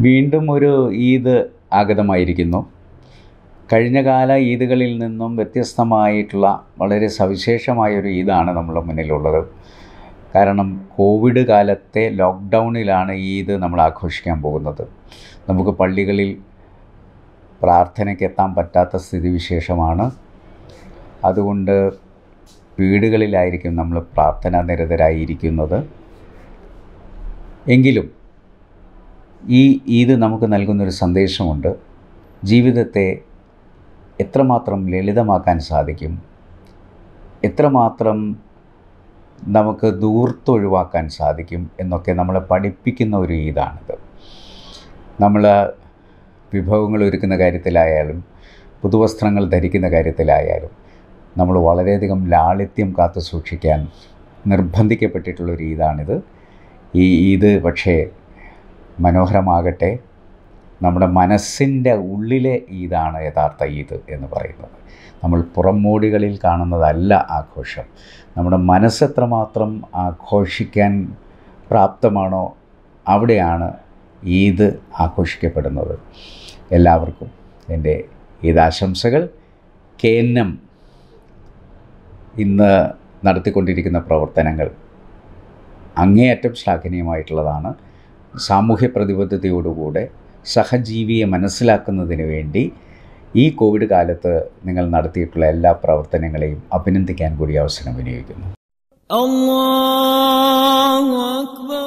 വീണ്ടും ഒരു ഈദ് ആഗതമായിരിക്കുന്നു കഴിഞ്ഞകാല ഈദുകളിൽ നിന്നും വ്യത്യസ്തമായിട്ടുള്ള വളരെ സവിശേഷമായൊരു ഈദാണ് നമ്മുടെ മുന്നിലുള്ളത് കാരണം കോവിഡ് കാലത്തെ ലോക്ക്ഡൗണിലാണ് ഈദ് നമ്മൾ ആഘോഷിക്കാൻ പോകുന്നത് നമുക്ക് പള്ളികളിൽ പ്രാർത്ഥനയ്ക്ക് എത്താൻ പറ്റാത്ത സ്ഥിതിവിശേഷമാണ് അതുകൊണ്ട് വീടുകളിലായിരിക്കും നമ്മൾ പ്രാർത്ഥനാ നിരതരായിരിക്കുന്നത് എങ്കിലും ഈ ഈദ് നമുക്ക് നൽകുന്നൊരു സന്ദേശമുണ്ട് ജീവിതത്തെ എത്രമാത്രം ലളിതമാക്കാൻ സാധിക്കും എത്രമാത്രം നമുക്ക് ദൂർത്തൊഴിവാക്കാൻ സാധിക്കും എന്നൊക്കെ നമ്മളെ പഠിപ്പിക്കുന്ന ഒരു ഈദാണിത് നമ്മൾ വിഭവങ്ങൾ ഒരുക്കുന്ന കാര്യത്തിലായാലും പുതുവസ്ത്രങ്ങൾ ധരിക്കുന്ന കാര്യത്തിലായാലും നമ്മൾ വളരെയധികം ലാളിത്യം കാത്തു സൂക്ഷിക്കാൻ നിർബന്ധിക്കപ്പെട്ടിട്ടുള്ളൊരു ഈദാണിത് ഈ ഈദ് പക്ഷേ മനോഹരമാകട്ടെ നമ്മുടെ മനസ്സിൻ്റെ ഉള്ളിലെ ഈദാണ് യഥാർത്ഥ ഈദ് എന്ന് പറയുന്നത് നമ്മൾ പുറംമോടികളിൽ കാണുന്നതല്ല ആഘോഷം നമ്മുടെ മനസ്സെത്രമാത്രം ആഘോഷിക്കാൻ പ്രാപ്തമാണോ അവിടെയാണ് ഈദ് ആഘോഷിക്കപ്പെടുന്നത് എല്ലാവർക്കും എൻ്റെ ഈദാശംസകൾ കെ എൻ എം ഇന്ന് നടത്തിക്കൊണ്ടിരിക്കുന്ന പ്രവർത്തനങ്ങൾ അങ്ങേയറ്റം ശ്ലാഘനീയമായിട്ടുള്ളതാണ് സാമൂഹ്യ പ്രതിബദ്ധതയോടുകൂടെ സഹജീവിയെ മനസ്സിലാക്കുന്നതിന് വേണ്ടി ഈ കോവിഡ് കാലത്ത് നിങ്ങൾ നടത്തിയിട്ടുള്ള എല്ലാ പ്രവർത്തനങ്ങളെയും അഭിനന്ദിക്കാൻ കൂടി അവസരം വിനിയോഗിക്കുന്നു الله أكبر